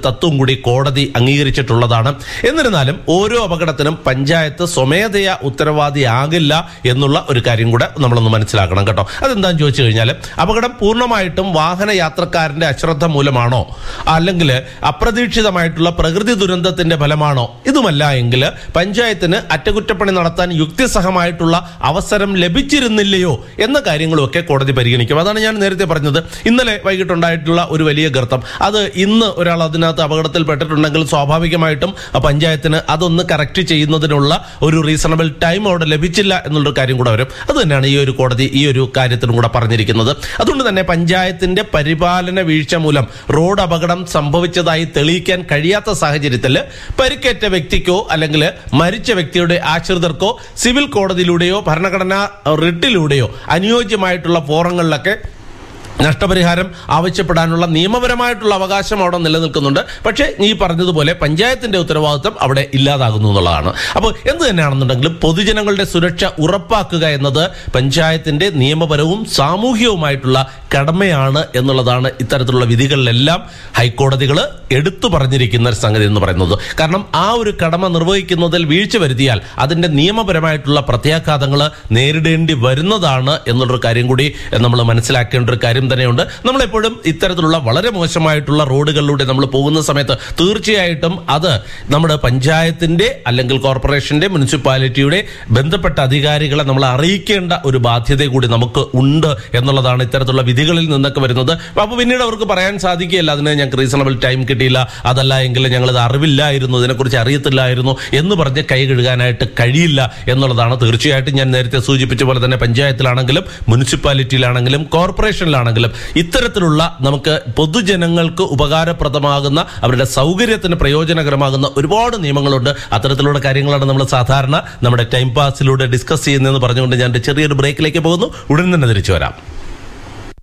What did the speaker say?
തത്വം കൂടി കോടതി അംഗീകരിച്ചിട്ടുള്ളതാണ് എന്നിരുന്നാലും ഓരോ അപകടത്തിനും പഞ്ചായത്ത് സ്വമേധയാ ഉത്തരവാദിയാകില്ല എന്നുള്ള ഒരു കാര്യം കൂടെ നമ്മളൊന്ന് മനസ്സിലാക്കണം കേട്ടോ അതെന്താന്ന് ചോദിച്ചു കഴിഞ്ഞാൽ അപകടം പൂർണ്ണമായിട്ടും വാഹന യാത്രക്കാരന്റെ അശ്രദ്ധ മൂലമാണോ അല്ലെങ്കിൽ അപ്രതീക്ഷിതമായിട്ടുള്ള പ്രകൃതി ദുരന്തത്തിന്റെ ഫലമാണോ ഇതുമല്ല എങ്കിൽ പഞ്ചായത്തിന് അറ്റകുറ്റപ്പണി നടത്താൻ യുക്തിസഹമായിട്ടുള്ള അവസരം ലഭിച്ചിരുന്നില്ലയോ എന്ന കാര്യങ്ങളുമൊക്കെ കോടതി പരിഗണിക്കും അതാണ് ഞാൻ നേരത്തെ പറഞ്ഞത് ഇന്നലെ വൈകിട്ടുണ്ടായിട്ടുള്ള ഒരു വലിയ ഗർത്തം അത് ഇന്ന് ഒരാൾ അതിനകത്ത് അപകടത്തിൽ പെട്ടിട്ടുണ്ടെങ്കിൽ സ്വാഭാവികമായിട്ടും ആ പഞ്ചായത്തിന് അതൊന്ന് കറക്റ്റ് ചെയ്യുന്നതിനുള്ള ഒരു റീസണബിൾ ടൈം അവിടെ ലഭിച്ചില്ല എന്നുള്ളൊരു കാര്യം കൂടെ വരും അത് തന്നെയാണ് ഈ ഒരു കോടതി ഈ ഒരു കാര്യത്തിനും കൂടെ പറഞ്ഞിരിക്കുന്നത് അതുകൊണ്ട് തന്നെ പഞ്ചായത്തിന്റെ പരിപാലന വീഴ്ച മൂലം റോഡ് അപകടം സംഭവിച്ചതായി തെളിയിക്കാൻ കഴിയാത്ത സാഹചര്യത്തിൽ പരിക്കേറ്റ വ്യക്തിക്കോ അല്ലെങ്കിൽ മരിച്ച വ്യക്തിയുടെ ആശ്രിതർക്കോ സിവിൽ കോടതിയിലൂടെയോ ഭരണഘടനാ റിട്ടിലൂടെയോ അനുയോജ്യമായിട്ടുള്ള ഫോറങ്ങളിലൊക്കെ നഷ്ടപരിഹാരം ആവശ്യപ്പെടാനുള്ള നിയമപരമായിട്ടുള്ള അവകാശം അവിടെ നിലനിൽക്കുന്നുണ്ട് പക്ഷേ ഈ പറഞ്ഞതുപോലെ പഞ്ചായത്തിന്റെ ഉത്തരവാദിത്വം അവിടെ ഇല്ലാതാകുന്നു എന്നുള്ളതാണ് അപ്പോൾ എന്ത് തന്നെയാണെന്നുണ്ടെങ്കിലും പൊതുജനങ്ങളുടെ സുരക്ഷ ഉറപ്പാക്കുക എന്നത് പഞ്ചായത്തിന്റെ നിയമപരവും സാമൂഹികവുമായിട്ടുള്ള കടമയാണ് എന്നുള്ളതാണ് ഇത്തരത്തിലുള്ള വിധികളിലെല്ലാം ഹൈക്കോടതികൾ എടുത്തു പറഞ്ഞിരിക്കുന്ന ഒരു സംഗതി എന്ന് പറയുന്നത് കാരണം ആ ഒരു കടമ നിർവഹിക്കുന്നതിൽ വീഴ്ച വരുത്തിയാൽ അതിന്റെ നിയമപരമായിട്ടുള്ള പ്രത്യാഘാതങ്ങൾ നേരിടേണ്ടി വരുന്നതാണ് എന്നുള്ളൊരു കാര്യം കൂടി നമ്മൾ മനസ്സിലാക്കേണ്ട ഒരു കാര്യം തന്നെയുണ്ട് നമ്മളെപ്പോഴും ഇത്തരത്തിലുള്ള വളരെ മോശമായിട്ടുള്ള റോഡുകളിലൂടെ നമ്മൾ പോകുന്ന സമയത്ത് തീർച്ചയായിട്ടും അത് നമ്മുടെ പഞ്ചായത്തിന്റെ അല്ലെങ്കിൽ കോർപ്പറേഷന്റെ മുനിസിപ്പാലിറ്റിയുടെ ബന്ധപ്പെട്ട അധികാരികളെ നമ്മൾ അറിയിക്കേണ്ട ഒരു ബാധ്യത കൂടി നമുക്ക് ഉണ്ട് എന്നുള്ളതാണ് ഇത്തരത്തിലുള്ള വിധികളിൽ നിന്നൊക്കെ വരുന്നത് അപ്പോൾ പിന്നീട് അവർക്ക് പറയാൻ സാധിക്കുകയില്ല അതിന് ഞങ്ങൾക്ക് റീസണബിൾ ടൈം കിട്ടിയില്ല അതല്ല എങ്കിൽ ഞങ്ങളത് അറിവില്ലായിരുന്നു ഇതിനെക്കുറിച്ച് അറിയത്തില്ലായിരുന്നു എന്ന് പറഞ്ഞ് കൈ കഴുകാനായിട്ട് കഴിയില്ല എന്നുള്ളതാണ് തീർച്ചയായിട്ടും ഞാൻ നേരത്തെ സൂചിപ്പിച്ച പോലെ തന്നെ പഞ്ചായത്തിലാണെങ്കിലും മുനിസിപ്പാലിറ്റിയിലാണെങ്കിലും കോർപ്പറേഷനിലാണെങ്കിലും ഇത്തരത്തിലുള്ള നമുക്ക് പൊതുജനങ്ങൾക്ക് ഉപകാരപ്രദമാകുന്ന അവരുടെ സൗകര്യത്തിന് പ്രയോജനകരമാകുന്ന ഒരുപാട് നിയമങ്ങളുണ്ട് അത്തരത്തിലുള്ള കാര്യങ്ങളാണ് നമ്മൾ സാധാരണ നമ്മുടെ ടൈം പാസിലൂടെ ഡിസ്കസ് ചെയ്യുന്നതെന്ന് പറഞ്ഞുകൊണ്ട് ഞാൻ എൻ്റെ ചെറിയൊരു ബ്രേക്കിലേക്ക് പോകുന്നു ഉടൻ തന്നെ തിരിച്ചു വരാം